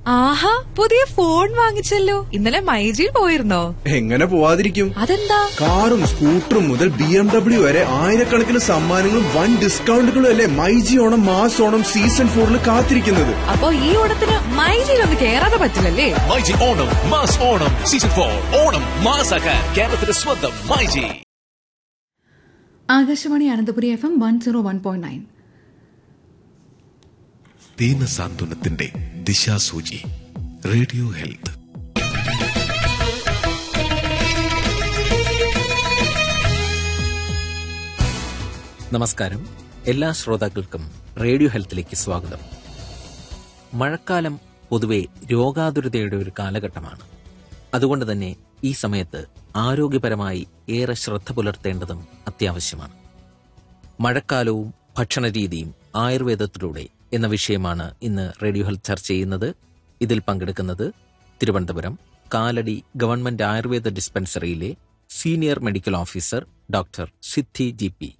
ആഹാ പുതിയ ഫോൺ വാങ്ങിച്ചല്ലോ ഇന്നലെ മൈജിയിൽ പോയിരുന്നോ എങ്ങനെ പോവാതിരിക്കും അതെന്താ കാറും സ്കൂട്ടറും മുതൽ ബി എം ഡബ്ല്യു വരെ ആയിരക്കണക്കിന് സമ്മാനങ്ങളും വൻ ഡിസ്കൗണ്ടുകളും അല്ലേ മൈജി ഓണം മാസ് ഓണം സീസൺ ഫോറിൽ കാത്തിരിക്കുന്നത് അപ്പൊ ഈ ഓണത്തിന് മൈജിയിൽ ഒന്ന് കേറാതെ പറ്റില്ലല്ലേ myG Onam mass Onam season for Onam മാസാക്കാൻ കേരളത്തിന്റെ സ്വന്തം myG Akashvani Ananthapuri F M one zero one point nine ദീനസാന്ത്വനത്തിന്റെ ദിശാസൂചി റേഡിയോ ഹെൽത്ത് നമസ്കാരം എല്ലാ ശ്രോതാക്കൾക്കും റേഡിയോ ഹെൽത്തിലേക്ക് സ്വാഗതം മഴക്കാലം പൊതുവെ രോഗാതുരതയുടെ ഒരു കാലഘട്ടമാണ് അതുകൊണ്ട് തന്നെ ഈ സമയത്ത് ആരോഗ്യപരമായി ഏറെ ശ്രദ്ധ പുലർത്തേണ്ടതും അത്യാവശ്യമാണ് മഴക്കാലവും ഭക്ഷണരീതിയും ആയുർവേദത്തിലൂടെ എന്ന വിഷയമാണ് ഇന്ന് റേഡിയോ ഹെൽത്ത് ചർച്ച ചെയ്യുന്നത് ഇതിൽ പങ്കെടുക്കുന്നത് തിരുവനന്തപുരം കാലടി ഗവൺമെന്റ് ആയുർവേദ ഡിസ്പെൻസറിയിലെ senior medical officer doctor Siddhi G P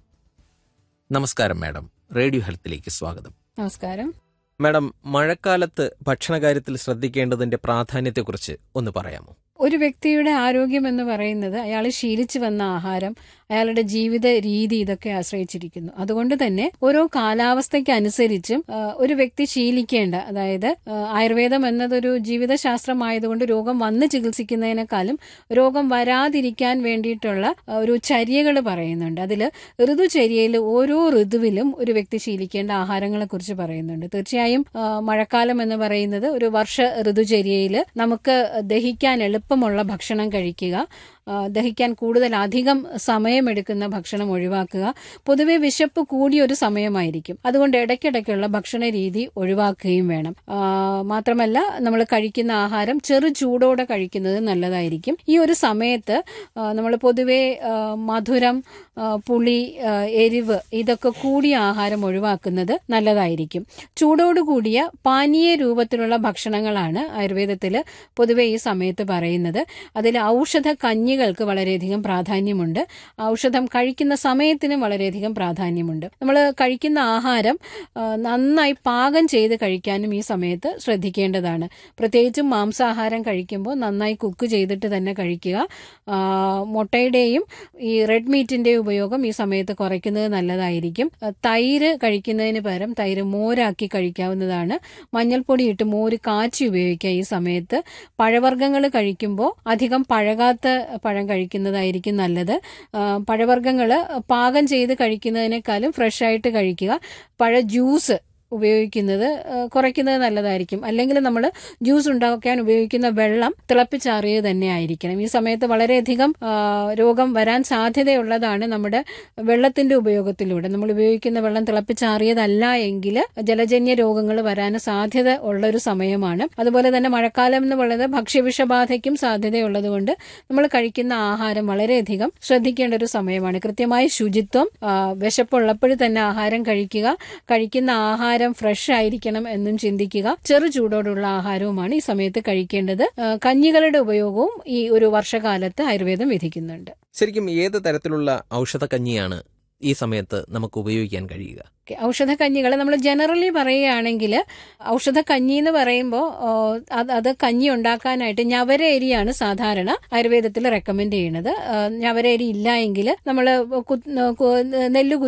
നമസ്കാരം മാഡം റേഡിയോ ഹെൽത്തിലേക്ക് സ്വാഗതം നമസ്കാരം മാഡം മഴക്കാലത്ത് ഭക്ഷണകാര്യത്തിൽ ശ്രദ്ധിക്കേണ്ടതിന്റെ പ്രാധാന്യത്തെക്കുറിച്ച് ഒന്ന് പറയാമോ ഒരു വ്യക്തിയുടെ ആരോഗ്യം എന്ന് പറയുന്നത് അയാൾ ശീലിച്ചു വന്ന ആഹാരം അയാളുടെ ജീവിത രീതി ഇതൊക്കെ ആശ്രയിച്ചിരിക്കുന്നു അതുകൊണ്ട് തന്നെ ഓരോ കാലാവസ്ഥയ്ക്ക് അനുസരിച്ചും ആ, ഒരു വ്യക്തി ശീലിക്കേണ്ട അതായത് ആ, ആയുർവേദം എന്നതൊരു ജീവിതശാസ്ത്രമായതുകൊണ്ട് രോഗം വന്ന് ചികിത്സിക്കുന്നതിനേക്കാളും രോഗം വരാതിരിക്കാൻ വേണ്ടിയിട്ടുള്ള ആ, ഒരു ചര്യകൾ പറയുന്നുണ്ട് അതിൽ ഋതുചര്യയിൽ ഓരോ ഋതുവിലും ഒരു വ്യക്തി ശീലിക്കേണ്ട ആഹാരങ്ങളെ കുറിച്ച് പറയുന്നുണ്ട് തീർച്ചയായും ആ, മഴക്കാലം എന്ന് പറയുന്നത് ഒരു വർഷ ഋതുചര്യയിൽ നമുക്ക് ദഹിക്കാൻ എളുപ്പമുള്ള ഭക്ഷണം കഴിക്കുക ആ, ദഹിക്കാൻ കൂടുതൽ അധികം സമയമെടുക്കുന്ന ഭക്ഷണം ഒഴിവാക്കുക പൊതുവെ വിശപ്പ് കൂടിയ ഒരു സമയമായിരിക്കും അതുകൊണ്ട് ഇടയ്ക്കിടയ്ക്കുള്ള ഭക്ഷണ രീതി ഒഴിവാക്കുകയും വേണം ആ, മാത്രമല്ല നമ്മൾ കഴിക്കുന്ന ആഹാരം ചെറു ചൂടോടെ കഴിക്കുന്നത് നല്ലതായിരിക്കും ഈ ഒരു സമയത്ത് നമ്മൾ പൊതുവെ ആ, മധുരം ആ, പുളി ആ, എരിവ് ഇതൊക്കെ കൂടിയ ആഹാരം ഒഴിവാക്കുന്നത് നല്ലതായിരിക്കും ചൂടോട് കൂടിയ പാനീയ രൂപത്തിലുള്ള ഭക്ഷണങ്ങളാണ് ആയുർവേദത്തിൽ പൊതുവെ ഈ സമയത്ത് പറയുന്നത് അതിൽ ഔഷധ കഞ്ഞികൾക്ക് വളരെയധികം പ്രാധാന്യമുണ്ട് ഔഷധം കഴിക്കുന്ന സമയത്തിനും വളരെയധികം പ്രാധാന്യമുണ്ട് നമ്മൾ കഴിക്കുന്ന ആഹാരം ആ, നന്നായി പാകം ചെയ്ത് കഴിക്കാനും ഈ സമയത്ത് ശ്രദ്ധിക്കേണ്ടതാണ് പ്രത്യേകിച്ചും മാംസാഹാരം കഴിക്കുമ്പോൾ നന്നായി കുക്ക് ചെയ്തിട്ട് തന്നെ കഴിക്കുക ആ, മുട്ടയുടെയും ഈ റെഡ് മീറ്റിന്റെയും ഉപയോഗം ഈ സമയത്ത് കുറയ്ക്കുന്നത് നല്ലതായിരിക്കും ആ, തൈര് കഴിക്കുന്നതിന് പകരം തൈര് മോരാക്കി കഴിക്കാവുന്നതാണ് മഞ്ഞൾപ്പൊടി ഇട്ട് മോര് കാച്ചി ഉപയോഗിക്കുക ഈ സമയത്ത് പഴവർഗ്ഗങ്ങൾ കഴിക്കുമ്പോൾ അധികം പഴകാത്ത പഴം കഴിക്കുന്നതായിരിക്കും നല്ലത് ആ, പഴവർഗ്ഗങ്ങൾ പാകം ചെയ്ത് കഴിക്കുന്നതിനേക്കാളും ഫ്രഷ് ആയിട്ട് കഴിക്കുക പഴ ജ്യൂസ് ഉപയോഗിക്കുന്നത് ആ, കുറയ്ക്കുന്നത് നല്ലതായിരിക്കും അല്ലെങ്കിൽ നമ്മൾ ജ്യൂസ് ഉണ്ടാക്കാൻ ഉപയോഗിക്കുന്ന വെള്ളം തിളപ്പിച്ചാറിയത് തന്നെ ആയിരിക്കണം ഈ സമയത്ത് വളരെയധികം ആ, രോഗം വരാൻ സാധ്യതയുള്ളതാണ് നമ്മുടെ വെള്ളത്തിന്റെ ഉപയോഗത്തിലൂടെ നമ്മൾ ഉപയോഗിക്കുന്ന വെള്ളം തിളപ്പിച്ചാറിയതല്ല എങ്കിൽ ജലജന്യ രോഗങ്ങൾ വരാൻ സാധ്യത ഉള്ള ഒരു സമയമാണ് അതുപോലെ തന്നെ മഴക്കാലം എന്ന് പറയുന്നത് ഭക്ഷ്യവിഷബാധയ്ക്കും സാധ്യതയുള്ളതുകൊണ്ട് നമ്മൾ കഴിക്കുന്ന ആഹാരം വളരെയധികം ശ്രദ്ധിക്കേണ്ട ഒരു സമയമാണ് കൃത്യമായ ശുചിത്വം ആ, വിശപ്പുള്ളപ്പോൾ തന്നെ ആഹാരം കഴിക്കുക കഴിക്കുന്ന ആഹാരം ഫ്രഷ് ആയിരിക്കണം എന്നും ചിന്തിക്കുക ചെറു ചൂടോടുള്ള ആഹാരവുമാണ് ഈ സമയത്ത് കഴിക്കേണ്ടത് ആ, കഞ്ഞികളുടെ ഉപയോഗവും ഈ ഒരു വർഷകാലത്ത് ആയുർവേദം വിധിക്കുന്നുണ്ട് ശരിക്കും ഏത് തരത്തിലുള്ള ഔഷധക്കഞ്ഞിയാണ് ഈ സമയത്ത് നമുക്ക് ഉപയോഗിക്കാൻ കഴിയുക ഓക്കെ ഔഷധക്കഞ്ഞികൾ നമ്മൾ ജനറലി പറയുകയാണെങ്കിൽ ഔഷധക്കഞ്ഞി എന്ന് പറയുമ്പോൾ അത് അത് കഞ്ഞി ഉണ്ടാക്കാനായിട്ട് ഞവര അരിയാണ് സാധാരണ ആയുർവേദത്തിൽ റെക്കമെൻഡ് ചെയ്യുന്നത് ആ, ഞവര അരി ഇല്ല എങ്കിൽ നമ്മൾ നെല്ല്